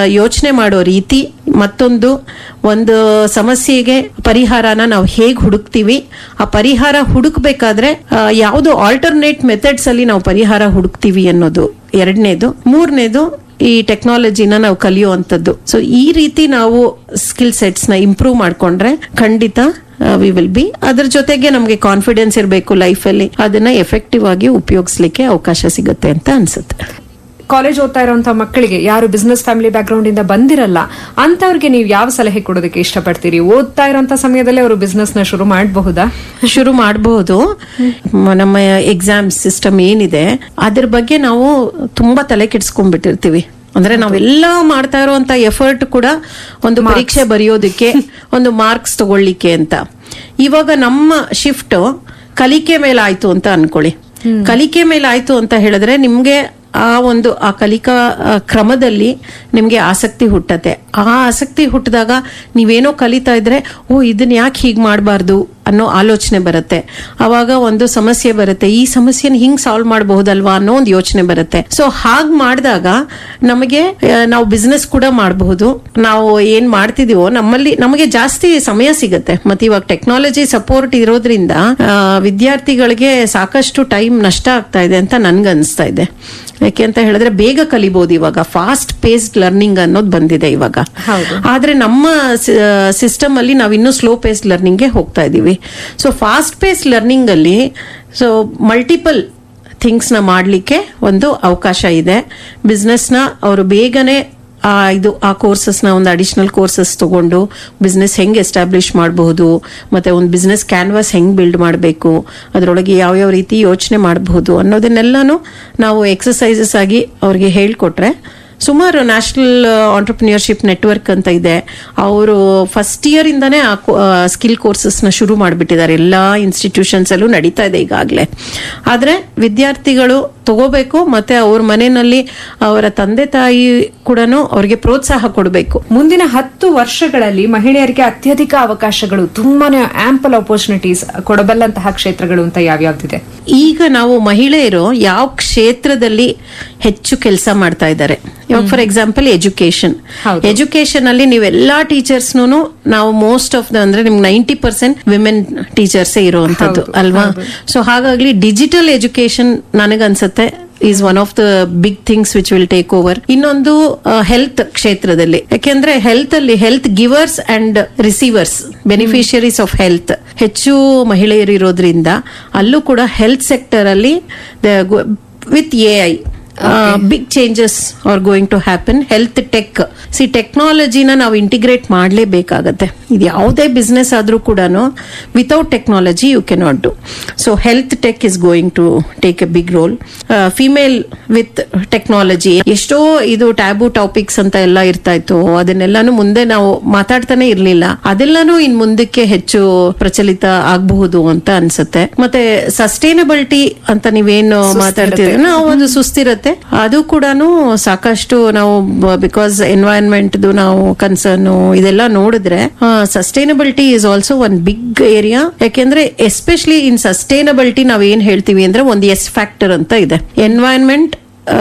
ಯೋಚನೆ ಮಾಡೋ ರೀತಿ ಮತ್ತೊಂದು ಒಂದು ಸಮಸ್ಯೆಗೆ ಪರಿಹಾರನ ನಾವು ಹೇಗ್ ಹುಡುಕ್ತಿವಿ ಆ ಪರಿಹಾರ ಹುಡುಕ್ಬೇಕಾದ್ರೆ ಆ, ಯಾವ್ದು ಆಲ್ಟರ್ನೇಟ್ ಮೆಥಡ್ಸ್ ಅಲ್ಲಿ ನಾವು ಪರಿಹಾರ ಹುಡುಕ್ತಿವಿ ಅನ್ನೋದು ಎರಡನೇದು ಮೂರನೇದು ಈ ಟೆಕ್ನಾಲಜಿನ ನಾವು ಕಲಿಯುವಂಥದ್ದು ಸೊ ಈ ರೀತಿ ನಾವು ಸ್ಕಿಲ್ ಸೆಟ್ಸ್ ನ ಇಂಪ್ರೂವ್ ಮಾಡ್ಕೊಂಡ್ರೆ ಖಂಡಿತ ವಿ ವಿಲ್ ಬಿ ಅದ್ರ ಜೊತೆಗೆ ನಮಗೆ ಕಾನ್ಫಿಡೆನ್ಸ್ ಇರಬೇಕು ಲೈಫಲ್ಲಿ ಅದನ್ನ ಎಫೆಕ್ಟಿವ್ ಆಗಿ ಉಪಯೋಗಿಸ್ಲಿಕ್ಕೆ ಅವಕಾಶ ಸಿಗುತ್ತೆ ಅಂತ ಅನ್ಸುತ್ತೆ ಕಾಲೇಜ್ ಓದ್ತಾ ಇರುವಂತಹ ಮಕ್ಕಳಿಗೆ ಯಾರು ಬಿಸ್ನೆಸ್ ಫ್ಯಾಮಿಲಿ ಬ್ಯಾಕ್ ಗ್ರೌಂಡ್ ಇಂದ ಬಂದಿರಲ್ಲ ಅಂತವ್ರಿಗೆ ನೀವು ಯಾವ ಸಲಹೆ ಕೊಡೋದಕ್ಕೆ ಇಷ್ಟಪಡ್ತೀರಿ ಓದ್ತಾ ಇರುವಂತ ಸಮಯದಲ್ಲೇ ಅವರು ಬಿಸ್ನೆಸ್ ನ ಶುರು ಮಾಡಬಹುದಾ ಶುರು ಮಾಡಬಹುದು ನಮ್ಮ ಎಕ್ಸಾಮ್ ಸಿಸ್ಟಮ್ ಏನಿದೆ ಅದ್ರ ಬಗ್ಗೆ ನಾವು ತುಂಬಾ ತಲೆ ಕೆಡ್ಸ್ಕೊಂಡ್ಬಿಟ್ಟಿರ್ತೀವಿ ಅಂದ್ರೆ ನಾವೆಲ್ಲ ಮಾಡ್ತಾ ಇರುವಂತ ಎಫರ್ಟ್ ಕೂಡ ಒಂದು ಪರೀಕ್ಷೆ ಬರೆಯೋದಕ್ಕೆ ಒಂದು ಮಾರ್ಕ್ಸ್ ತಗೊಳ್ಳಿಕ್ಕೆ ಅಂತ ಇವಾಗ ನಮ್ಮ ಶಿಫ್ಟ್ ಕಲಿಕೆ ಮೇಲೆ ಆಯ್ತು ಅಂತ ಅನ್ಕೊಳ್ಳಿ ಕಲಿಕೆ ಮೇಲೆ ಆಯ್ತು ಅಂತ ಹೇಳಿದ್ರೆ ನಿಮ್ಗೆ ಆ ಒಂದು ಆ ಕಲಿಕಾ ಆ, ಕ್ರಮದಲ್ಲಿ ನಿಮ್ಗೆ ಆಸಕ್ತಿ ಹುಟ್ಟತ್ತೆ ಆ ಆಸಕ್ತಿ ಹುಟ್ಟಿದಾಗ ನೀವೇನೋ ಕಲಿತಾ ಇದ್ರೆ ಓ ಇದನ್ನ ಯಾಕೆ ಹೀಗ್ ಮಾಡಬಾರ್ದು ಅನ್ನೋ ಆಲೋಚನೆ ಬರುತ್ತೆ ಅವಾಗ ಒಂದು ಸಮಸ್ಯೆ ಬರುತ್ತೆ ಈ ಸಮಸ್ಯೆನ ಹಿಂಗ್ ಸಾಲ್ವ್ ಮಾಡಬಹುದಲ್ವಾ ಅನ್ನೋ ಒಂದು ಯೋಚನೆ ಬರುತ್ತೆ ಸೊ ಹಾಗ್ ಮಾಡಿದಾಗ ನಮಗೆ ಆ, ನಾವು ಬಿಸ್ನೆಸ್ ಕೂಡ ಮಾಡಬಹುದು ನಾವು ಏನ್ ಮಾಡ್ತಿದೀವೋ ನಮ್ಮಲ್ಲಿ ನಮಗೆ ಜಾಸ್ತಿ ಸಮಯ ಸಿಗುತ್ತೆ ಮತ್ತೆ ಇವಾಗ ಟೆಕ್ನಾಲಜಿ ಸಪೋರ್ಟ್ ಇರೋದ್ರಿಂದ ಆ, ವಿದ್ಯಾರ್ಥಿಗಳಿಗೆ ಸಾಕಷ್ಟು ಟೈಮ್ ನಷ್ಟ ಆಗ್ತಾ ಇದೆ ಅಂತ ನನ್ಗೆ ಅನಿಸ್ತಾ ಇದೆ ಯಾಕೆ ಅಂತ ಹೇಳಿದ್ರೆ ಬೇಗ ಕಲಿಬಹುದು ಇವಾಗ ಫಾಸ್ಟ್ ಪೇಸ್ಡ್ ಲರ್ನಿಂಗ್ ಅನ್ನೋದು ಬಂದಿದೆ ಇವಾಗ ಆದ್ರೆ ನಮ್ಮ ಸಿಸ್ಟಮ್ ಅಲ್ಲಿ ನಾವು ಇನ್ನೂ ಸ್ಲೋ ಪೇಸ್ಡ್ ಲರ್ನಿಂಗ್ ಗೆ ಹೋಗ್ತಾ ಇದೀವಿ ಸೊ ಫಾಸ್ಟ್ ಪೇಸ್ಡ್ ಲರ್ನಿಂಗ್ ಅಲ್ಲಿ ಸೊ ಮಲ್ಟಿಪಲ್ ಥಿಂಗ್ಸ್ ನ ಮಾಡ್ಲಿಕ್ಕೆ ಒಂದು ಅವಕಾಶ ಇದೆ ಬಿಸ್ನೆಸ್ ನ ಅವರು ಬೇಗನೆ ಆ ಇದು ಆ ಕೋರ್ಸಸ್ ನ ಒಂದು ಅಡಿಷನಲ್ ಕೋರ್ಸಸ್ ತಗೊಂಡು ಬಿಸ್ನೆಸ್ ಹೆಂಗ್ ಎಸ್ಟಾಬ್ಲಿಷ್ ಮಾಡಬಹುದು ಮತ್ತೆ ಒಂದು ಬಿಸ್ನೆಸ್ ಕ್ಯಾನ್ವಾಸ್ ಹೆಂಗ್ ಬಿಲ್ಡ್ ಮಾಡಬೇಕು ಅದರೊಳಗೆ ಯಾವ್ಯಾವ ರೀತಿ ಯೋಚನೆ ಮಾಡಬಹುದು ಅನ್ನೋದನ್ನೆಲ್ಲಾನು ನಾವು ಎಕ್ಸಸೈಸಸ್ ಆಗಿ ಅವ್ರಿಗೆ ಹೇಳ್ಕೊಟ್ರೆ ಸುಮಾರು ನ್ಯಾಷನಲ್ ಆಂಟರ್ಪ್ರಿನಿಯರ್ಶಿಪ್ ನೆಟ್ವರ್ಕ್ ಅಂತ ಇದೆ ಅವರು ಫಸ್ಟ್ ಇಯರ್ ಇಂದಾನೇ ಆ ಸ್ಕಿಲ್ ಕೋರ್ಸಸ್ ನ ಶುರು ಮಾಡಿಬಿಟ್ಟಿದ್ದಾರೆ ಎಲ್ಲಾ ಇನ್ಸ್ಟಿಟ್ಯೂಷನ್ಸ್ ಅಲ್ಲೂ ನಡೀತಾ ಇದೆ ಈಗಾಗಲೇ ಆದ್ರೆ ವಿದ್ಯಾರ್ಥಿಗಳು ತಗೋಬೇಕು ಮತ್ತೆ ಅವ್ರ ಮನೆಯಲ್ಲಿ ಅವರ ತಂದೆ ತಾಯಿ ಕೂಡ ಅವ್ರಿಗೆ ಪ್ರೋತ್ಸಾಹ ಕೊಡಬೇಕು ಮುಂದಿನ ಹತ್ತು ವರ್ಷಗಳಲ್ಲಿ ಮಹಿಳೆಯರಿಗೆ ಅತ್ಯಧಿಕ ಅವಕಾಶಗಳು ತುಂಬಾನೇ ಆಂಪಲ್ ಆಪರ್ಚುನಿಟೀಸ್ ಕೊಡಬಲ್ಲಂತಹ ಕ್ಷೇತ್ರಗಳು ಅಂತ ಯಾವ್ಯಾವ್ದಿದೆ ಈಗ ನಾವು ಮಹಿಳೆಯರು ಯಾವ ಕ್ಷೇತ್ರದಲ್ಲಿ ಹೆಚ್ಚು ಕೆಲಸ ಮಾಡ್ತಾ ಇದ್ದಾರೆ ಇವಾಗ ಫಾರ್ ಎಕ್ಸಾಂಪಲ್ ಎಜುಕೇಶನ್ ಹೌದು. ಎಜುಕೇಶನ್ ಅಲ್ಲಿ ನೀವೆಲ್ಲಾ ಟೀಚರ್ಸ್ನು ನಾವು ಮೋಸ್ಟ್ ಆಫ್ ದ ಅಂದ್ರೆ ನಿಮ್ಗೆ ನೈಂಟಿ ಪರ್ಸೆಂಟ್ ವಿಮೆನ್ ಟೀಚರ್ಸ್ ಇರುವಂತದ್ದು ಹೌದು, ಅಲ್ವಾ ಹೌದು. ಸೊ ಹಾಗಾಗಿ ಡಿಜಿಟಲ್ ಎಜುಕೇಶನ್ ನನಗನ್ಸುತ್ತೆ is one of the big things which will take over ಇನ್ನೊಂದು ಹೆಲ್ತ್ ಕ್ಷೇತ್ರದಲ್ಲಿ ಯಾಕೆಂದ್ರೆ ಹೆಲ್ತ್ ಅಲ್ಲಿ health givers and receivers beneficiaries of health ಹೆಚ್ಚು ಮಹಿಳೆಯರು ಇರೋದ್ರಿಂದ ಅಲ್ಲೂ ಕೂಡ ಹೆಲ್ತ್ ಸೆಕ್ಟರ್ ಅಲ್ಲಿ with A I big changes are going to happen health tech ಸಿ ಟೆಕ್ನಾಲಜಿನ ನಾವು ಇಂಟಿಗ್ರೇಟ್ ಮಾಡಲೇಬೇಕಾಗತ್ತೆ ಇದು ಯಾವುದೇ ಬಿಸ್ನೆಸ್ ಆದ್ರೂ ಕೂಡ without technology you cannot do so health tech is going to take a big role female with technology ಎಷ್ಟೋ ಇದು ಟ್ಯಾಬು ಟಾಪಿಕ್ಸ್ ಅಂತ ಎಲ್ಲ ಇರ್ತಾ ಇತ್ತು ಅದನ್ನೆಲ್ಲಾನು ಮುಂದೆ ನಾವು ಮಾತಾಡ್ತಾನೆ ಇರ್ಲಿಲ್ಲ ಅದೆಲ್ಲಾನು ಇನ್ ಮುಂದಕ್ಕೆ ಹೆಚ್ಚು ಪ್ರಚಲಿತ ಆಗಬಹುದು ಅಂತ ಅನ್ಸುತ್ತೆ ಮತ್ತೆ ಸಸ್ಟೈನಬಿಲಿಟಿ ಅಂತ ನೀವೇನು ಮಾತಾಡ್ತಿದ್ರೆ ನಾವು ಒಂದು ಸುಸ್ಥಿರತೆ ಅದು ಕೂಡ ಸಾಕಷ್ಟು ನಾವು ಬಿಕಾಸ್ ಎನ್ವೈರನ್ಮೆಂಟ್ ನಾವು ಕನ್ಸರ್ನ್ ಇದೆಲ್ಲ ನೋಡಿದ್ರೆ sustainability is also one big area ಯಾಕೆಂದ್ರೆ ಎಸ್ಪೆಷಲಿ ಇನ್ ಸಸ್ಟೈನಬಿಲಿಟಿ ನಾವ್ ಏನ್ ಹೇಳ್ತೀವಿ ಅಂದ್ರೆ ಒಂದು ಎಸ್ ಫ್ಯಾಕ್ಟರ್ ಅಂತ ಇದೆ environment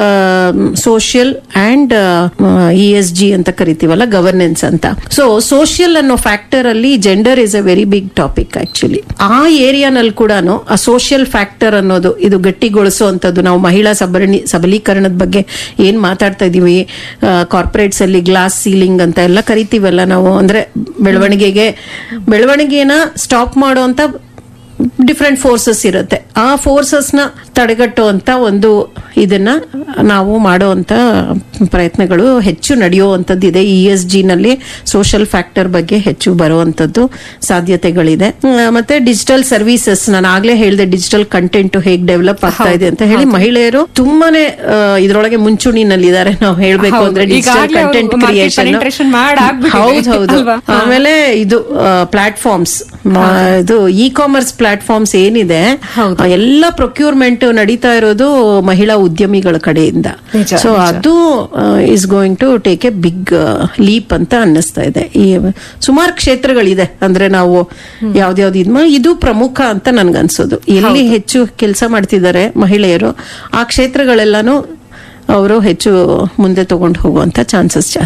social and E S G ಅಂತ ಕರಿತೀವಲ್ಲ ಗವರ್ನೆನ್ಸ್ ಅಂತ ಸೊ ಸೋಷಿಯಲ್ ಅನ್ನೋ ಫ್ಯಾಕ್ಟರ್ ಅಲ್ಲಿ gender is a very big topic actually ಆ ಏರಿಯಾನಲ್ಲಿ ಕೂಡ ಆ ಸೋಷಿಯಲ್ ಫ್ಯಾಕ್ಟರ್ ಅನ್ನೋದು ಇದು ಗಟ್ಟಿಗೊಳಿಸುವಂತದ್ದು ನಾವು ಮಹಿಳಾ ಸಬರಣಿ ಸಬಲೀಕರಣದ ಬಗ್ಗೆ ಏನ್ ಮಾತಾಡ್ತಾ ಇದೀವಿ ಕಾರ್ಪೊರೇಟ್ಸ್ ಅಲ್ಲಿ ಗ್ಲಾಸ್ ಸೀಲಿಂಗ್ ಅಂತ ಎಲ್ಲ ಕರಿತೀವಲ್ಲ ನಾವು ಅಂದ್ರೆ ಬೆಳವಣಿಗೆಗೆ ಬೆಳವಣಿಗೆನ ಸ್ಟಾಪ್ ಮಾಡುವಂತ ಡಿಫ್ರೆಂಟ್ ಫೋರ್ಸಸ್ ಇರುತ್ತೆ ಆ ಫೋರ್ಸಸ್ ನ ತಡೆಗಟ್ಟುವಂತ ಒಂದು ಇದನ್ನ ನಾವು ಮಾಡುವಂತ ಪ್ರಯತ್ನಗಳು ಹೆಚ್ಚು ನಡೆಯುವಂತದ್ದು ಇದೆ ಇ ಎಸ್ ಜಿ ನಲ್ಲಿ ಸೋಷಿಯಲ್ ಫ್ಯಾಕ್ಟರ್ ಬಗ್ಗೆ ಹೆಚ್ಚು ಬರುವಂತದ್ದು ಸಾಧ್ಯತೆಗಳಿದೆ ಹ್ಮ್, ಮತ್ತೆ ಡಿಜಿಟಲ್ ಸರ್ವಿಸಸ್ ನಾನು ಆಗ್ಲೇ ಹೇಳಿದೆ ಡಿಜಿಟಲ್ ಕಂಟೆಂಟ್ ಹೇಗ್ ಡೆವಲಪ್ ಆಗ್ತಾ ಇದೆ ಅಂತ ಹೇಳಿ ಮಹಿಳೆಯರು ತುಂಬಾನೇ ಆ, ಇದ್ರೊಳಗೆ ಮುಂಚೂಣಿನಲ್ಲಿದ್ದಾರೆ ನಾವು ಹೇಳ್ಬೇಕು ಹೌದು. ಅಂದ್ರೆ ಡಿಜಿಟಲ್ ಈಗಾಗ್ಲೇ ಅವ್ರು ಕಂಟೆಂಟ್ market ಕ್ರಿಯೇಷನ್ penetration ಮಾಡಾಗ್ಬಿಟ್ಟಿದೆ. ಹೌದು ಹೌದು ಅಲ್ವಾ? ಆಮೇಲೆ ಇದು ಪ್ಲಾಟ್ಫಾರ್ಮ್ಸ್ ಇದು ಇ ಕಾಮರ್ಸ್ ಪ್ಲಾಟ್ಫಾರ್ಮ್ಸ್ ಏನಿದೆ ಹೌದು. ಆ, ಎಲ್ಲ ಪ್ರೊಕ್ಯೂರ್ಮೆಂಟ್ ನಡೀತಾ ಇರೋದು ಮಹಿಳಾ ಉದ್ಯಮಿಗಳ ಕಡೆಯಿಂದ ನಿಜ, ಸೊ ನಿಜ. ಅದು is going to take a big leap ಅಂತ ಅನ್ನಿಸ್ತಾ ಇದೆ ಈ ಸುಮಾರು ಕ್ಷೇತ್ರಗಳಿದೆ ಅಂದ್ರೆ ನಾವು ಯಾವ್ದ್ಯಾವ್ದು ಇದ್ ಮಾ- ಇದು ಪ್ರಮುಖ ಅಂತ ನನ್ಗನ್ಸೋದು ಎಲ್ಲಿ ಹೆಚ್ಚು ಕೆಲಸ ಮಾಡ್ತಿದ್ದಾರೆ ಮಹಿಳೆಯರು ಆ ಕ್ಷೇತ್ರಗಳೆಲ್ಲಾನು ಅವರು ಹೆಚ್ಚು ಮುಂದೆ ತಗೊಂಡು ಹೋಗುವಂತ ಚಾನ್ಸಸ್ ಜಾಸ್ತಿ